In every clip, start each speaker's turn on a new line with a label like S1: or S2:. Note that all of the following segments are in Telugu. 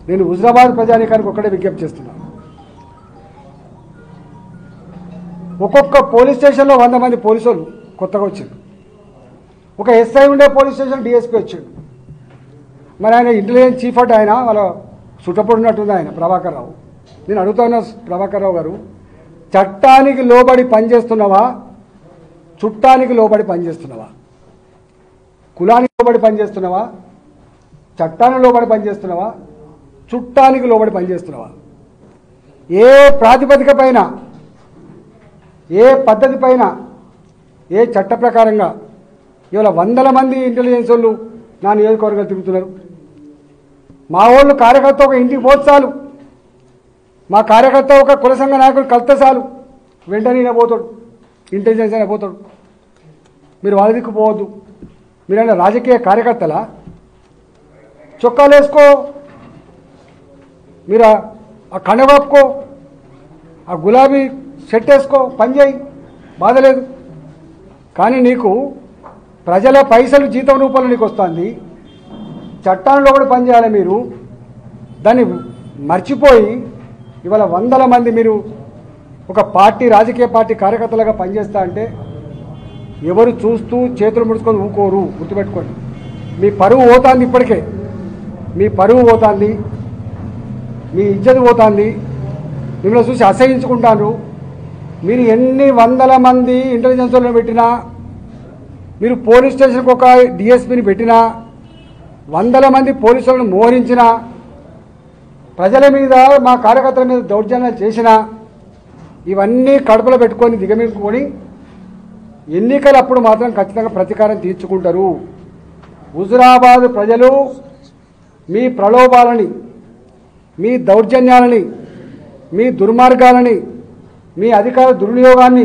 S1: నేను హుజరాబాద్ ప్రజానీకానికి ఒక్కడే విజ్ఞప్తి చేస్తున్నాను ఒక్కొక్క పోలీస్ స్టేషన్లో వంద మంది పోలీసులు కొత్తగా వచ్చారు ఒక ఎస్ఐ ఉండే పోలీస్ స్టేషన్ డిఎస్పీ వచ్చాడు మరి ఆయన ఇంటెలిజెన్స్ చీఫ్ అంటే ఆయన వాళ్ళ చుట్టపడినట్టుంది ఆయన ప్రభాకర్ రావు నేను అడుగుతున్నా ప్రభాకర్ రావు గారు చట్టానికి లోబడి పనిచేస్తున్నావా చుట్టానికి లోబడి పనిచేస్తున్నావా కులానికి లోబడి పనిచేస్తున్నావా చట్టానికి లోబడి పనిచేస్తున్నావా చుట్టానికి లోబడి పనిచేస్తున్నావా ఏ ప్రాతిపదిక పైన ఏ పద్ధతి పైన ఏ చట్ట ప్రకారంగా ఇవాళ వందల మంది ఇంటెలిజెన్స్ వాళ్ళు నా నియోజకవర్గాలు తిరుగుతున్నారు మా వాళ్ళు కార్యకర్త ఒక ఇంటికి పోతే చాలు మా కార్యకర్త ఒక కుల సంఘ నాయకుడు కలిస్తే చాలు వెంటనే ఈయన పోతాడు ఇంటెలిజెన్స్ అయినా పోతాడు మీరు వాళ్ళ దిక్కు పోవద్దు మీరైనా రాజకీయ కార్యకర్తలా చొక్కాలు వేసుకో మీరు ఆ- ఆ కండ కప్పుకో ఆ గులాబీ షర్ట్ వేసుకో పని చేయి బాధ లేదు కానీ నీకు ప్రజల పైసలు జీతం రూపంలో నీకు వస్తుంది చట్టాలలో కూడా పనిచేయాలి మీరు దాన్ని మర్చిపోయి ఇవాళ వందల మంది మీరు ఒక పార్టీ రాజకీయ పార్టీ కార్యకర్తలుగా పనిచేస్తా అంటే ఎవరు చూస్తూ చేతులు ముడుచుకొని ఊకోరు గుర్తుపెట్టుకోండి మీ పరువు పోతుంది ఇప్పటికే మీ పరువు పోతుంది మీ ఇజ్జత్ పోతుంది మిమ్మల్ని చూసి అసహించుకుంటారు మీరు ఎన్ని వందల మంది ఇంటెలిజెన్స్ వాళ్ళని పెట్టినా మీరు పోలీస్ స్టేషన్కి ఒక డిఎస్పీని పెట్టినా వందల మంది పోలీసులను మోహరించినా ప్రజల మీద మా కార్యకర్తల మీద దౌర్జన్యాలు చేసినా ఇవన్నీ కడుపులో పెట్టుకొని దిగమింపుకొని ఎన్నికలప్పుడు మాత్రం ఖచ్చితంగా ప్రతీకారం తీర్చుకుంటారు హుజురాబాద్ ప్రజలు మీ ప్రలోభాలని మీ దౌర్జన్యాలని మీ దుర్మార్గాలని మీ అధికార దుర్వినియోగాన్ని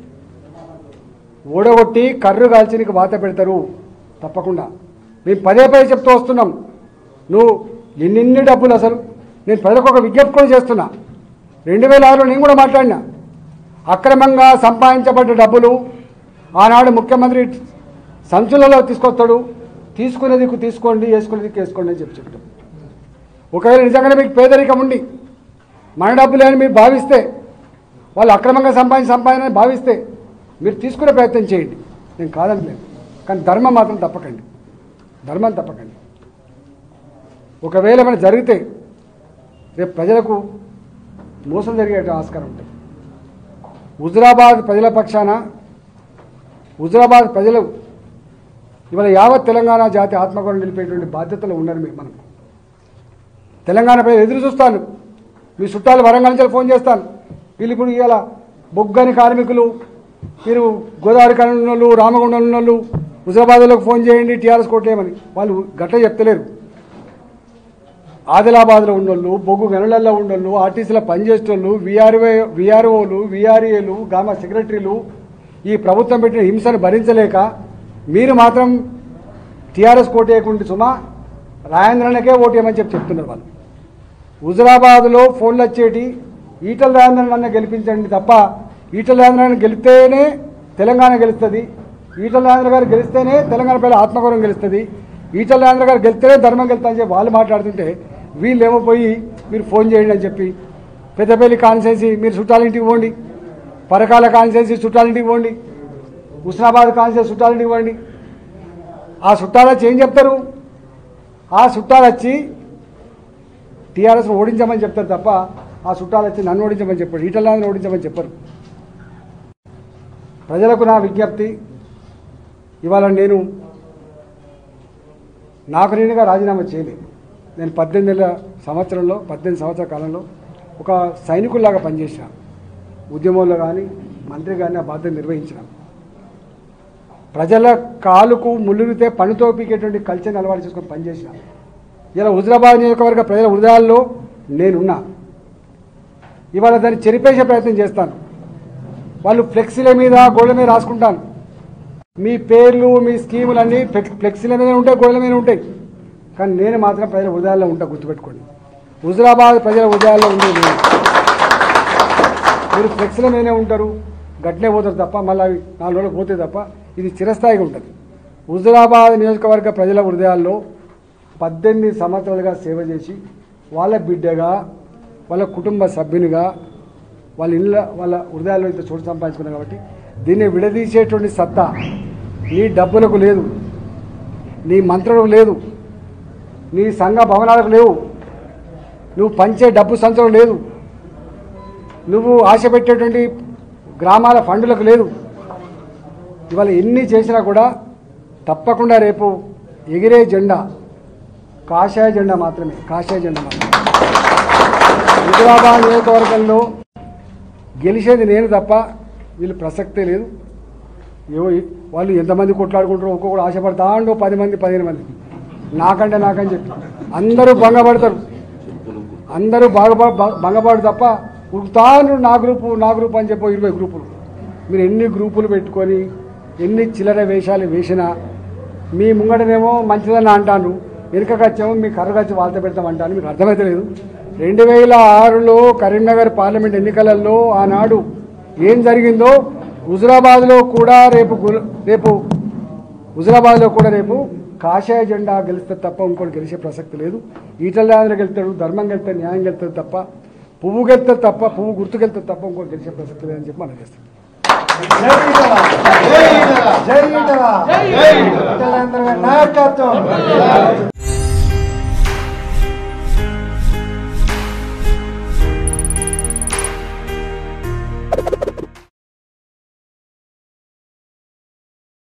S1: ఓడగొట్టి కర్రు కాల్చి నీకు వాత పెడతారు తప్పకుండా మేము పదే పదే చెప్తూ వస్తున్నాం నువ్వు ఎన్నిన్ని డబ్బులు అసలు నేను ప్రజలకు ఒక విజ్ఞప్తి కూడా చేస్తున్నా రెండు వేల ఆరులో నేను కూడా మాట్లాడినా అక్రమంగా సంపాదించబడ్డ డబ్బులు ఆనాడు ముఖ్యమంత్రి సంచులలో తీసుకొస్తాడు తీసుకునే దిక్కు తీసుకోండి వేసుకునే దిక్కు వేసుకోండి అని చెప్పి చెప్తాం ఒకవేళ నిజంగానే మీకు పేదరికం ఉండి మన డబ్బులే అని మీరు భావిస్తే వాళ్ళు అక్రమంగా సంపాదించి సంపాదన భావిస్తే మీరు తీసుకునే ప్రయత్నం చేయండి నేను కాదనలేదు కానీ ధర్మం మాత్రం తప్పకండి ధర్మం తప్పకండి ఒకవేళ మన జరిగితే రేపు ప్రజలకు మోసం జరిగే ఆస్కారం ఉంటుంది హుజురాబాద్ ప్రజల పక్షాన హుజురాబాద్ ప్రజలు ఇవాళ యావత్ తెలంగాణ జాతి ఆత్మగౌరవం నిలిపేటువంటి బాధ్యతలు ఉన్నారు మీ- మనం తెలంగాణ ప్రజలు ఎదురు చూస్తాను మీ చుట్టాలు వరంగల్ నుంచి ఫోన్ చేస్తాను వీళ్ళు ఇప్పుడు ఇవాళ బొగ్గని కార్మికులు మీరు గోదావరి కన్నా ఉన్న వాళ్ళు రామగుండం ఉన్న వాళ్ళు హుజరాబాద్లోకి ఫోన్ చేయండి టీఆర్ఎస్ కోట్లేమని వాళ్ళు గట్ల చెప్తలేరు ఆదిలాబాద్లో ఉన్నోళ్ళు బొగ్గు గనులలో ఉన్నోళ్ళు ఆర్టీసీలో పనిచేసేటోళ్ళు విఆర్ఓ విఆర్ఓలు విఆర్ఏలు గ్రామ సెక్రటరీలు ఈ ప్రభుత్వం పెట్టిన హింసను భరించలేక మీరు మాత్రం టీఆర్ఎస్ కోటేయకుండా సుమా రాజేంద్రనకే ఓటేయమని చెప్పి చెప్తున్నారు వాళ్ళు హుజరాబాద్లో ఫోన్లు వచ్చేటి ఈటల రాజేంద్రన్ నన్ను గెలిపించండి తప్ప ఈటల రాజేంద్రన్ గెలిస్తేనే తెలంగాణ గెలుస్తుంది ఈటల రాజేంద్ర గారు గెలిస్తేనే తెలంగాణ ప్రజల ఆత్మగౌరవం గెలుస్తుంది ఈటల రాజేంద్ర గారు గెలిస్తేనే ధర్మం గెలుస్తా అని చెప్పి వాళ్ళు మాట్లాడుతుంటే వీళ్ళు ఏమో పోయి మీరు ఫోన్ చేయండి అని చెప్పి పెద్దపల్లి కాన్సెన్సీ మీరు చుట్టాలింటికి పోండి పరకాల కాన్సెన్సీ చుట్టాలింటికి పోండి హుస్నాబాద్ కాన్సెన్సీ చుట్టాలింటికి పోండి ఆ చుట్టాలు వచ్చి ఏం చెప్తారు ఆ చుట్టాలు వచ్చి టీఆర్ఎస్ ఓడించమని చెప్తారు తప్ప ఆ చుట్టాలు వచ్చి నన్ను ఓడించమని చెప్పారు ఈటలాంధ్ర ఓడించమని చెప్పరు ప్రజలకు నా విజ్ఞప్తి ఇవాళ నేను నాకు నేనుగా రాజీనామా చేయలేదు నేను పద్దెనిమిది నెలల సంవత్సరంలో పద్దెనిమిది సంవత్సరాల కాలంలో ఒక సైనికుల్లాగా పనిచేసిన ఉద్యమంలో కానీ మంత్రి కానీ ఆ బాధ్యత నిర్వహించిన ప్రజల కాలుకు ముళ్ళురితే పనితో పీకేటువంటి కల్చర్ని అలవాటు చేసుకొని పనిచేసిన ఇలా హుజరాబాద్ నియోజకవర్గ ప్రజల హృదయాల్లో నేనున్నా ఇవాళ దాన్ని చెరిపేసే ప్రయత్నం చేస్తాను వాళ్ళు ఫ్లెక్సీల మీద గోడల మీద రాసుకుంటాను మీ పేర్లు మీ స్కీములు అన్నీ ఫ్లెక్- ఫ్లెక్సీల మీద ఉంటాయి గోడల మీద ఉంటాయి కానీ నేను మాత్రం ప్రజల హృదయాల్లో ఉంటా గుర్తుపెట్టుకోండి హుజరాబాద్ ప్రజల హృదయాల్లో ఉండేది నేను మీరు ఫ్లెక్సీల మీదనే ఉంటారు గట్లే పోతారు తప్ప మళ్ళీ అవి నాలుగు రోజులు పోతే తప్ప ఇది చిరస్థాయిగా ఉంటుంది హుజరాబాద్ నియోజకవర్గ ప్రజల హృదయాల్లో పద్దెనిమిది సంవత్సరాలుగా సేవ చేసి వాళ్ళ బిడ్డగా వాళ్ళ కుటుంబ సభ్యునిగా వాళ్ళ ఇళ్ళ వాళ్ళ హృదయాల్లో ఇంత చోటు సంపాదించుకున్నారు కాబట్టి దీన్ని విడదీసేటువంటి సత్తా నీ డబ్బులకు లేదు నీ మంత్రులకు లేదు నీ సంఘ భవనాలకు లేవు నువ్వు పంచే డబ్బు సంచడం లేదు నువ్వు ఆశ పెట్టేటువంటి గ్రామాల ఫండులకు లేదు ఇవాళ ఎన్ని చేసినా కూడా తప్పకుండా రేపు ఎగిరే జెండా కాషాయ జెండా మాత్రమే కాషాయ జెండా మాత్రమే హైదరాబాద్ నియోజకవర్గంలో గెలిచేది నేను తప్ప వీళ్ళు ప్రసక్తే లేదు ఏవో వాళ్ళు ఎంతమంది కొట్లాడుకుంటారో ఒక్కొక్కడు ఆశపడతా ఉండో పది మంది పదిహేను మంది నాకంటే నాకని చెప్పి అందరూ భంగపడతారు అందరూ బాగా భంగపడు తప్ప ఉరుకుతాను నా గ్రూపు నా గ్రూప్ అని చెప్పి ఇరవై గ్రూపులు మీరు ఎన్ని గ్రూపులు పెట్టుకొని ఎన్ని చిల్లర వేషాలు వేసినా మీ ముంగటనేమో మంచిదని అంటాను వెనుకకొచ్చేమో మీ కర్రగచ్చి వాళ్ళతో పెడతాం అంటాను మీకు అర్థమైతే లేదు రెండు వేల ఆరులో కరీంనగర్ పార్లమెంట్ ఎన్నికలలో ఆనాడు ఏం జరిగిందో హుజురాబాద్లో కూడా రేపు గుల- రేపు హుజురాబాద్లో కూడా రేపు కాషాయ జెండా గెలిస్తే తప్ప ఇంకోటి గెలిచే ప్రసక్తి లేదు ఈటల రాజేంద్ర గెలుస్తాడు ధర్మం గెలుస్తాడు న్యాయం గెలుస్తుంది తప్ప పువ్వు గెలుస్తుంది తప్ప పువ్వు గుర్తు గెలుస్తుంది తప్ప ఇంకోటి గెలిచే ప్రసక్తి లేదని చెప్పి మనం చేస్తాం
S2: జై ఈటల జై ఈటల జై ఈటల నాయకత్వం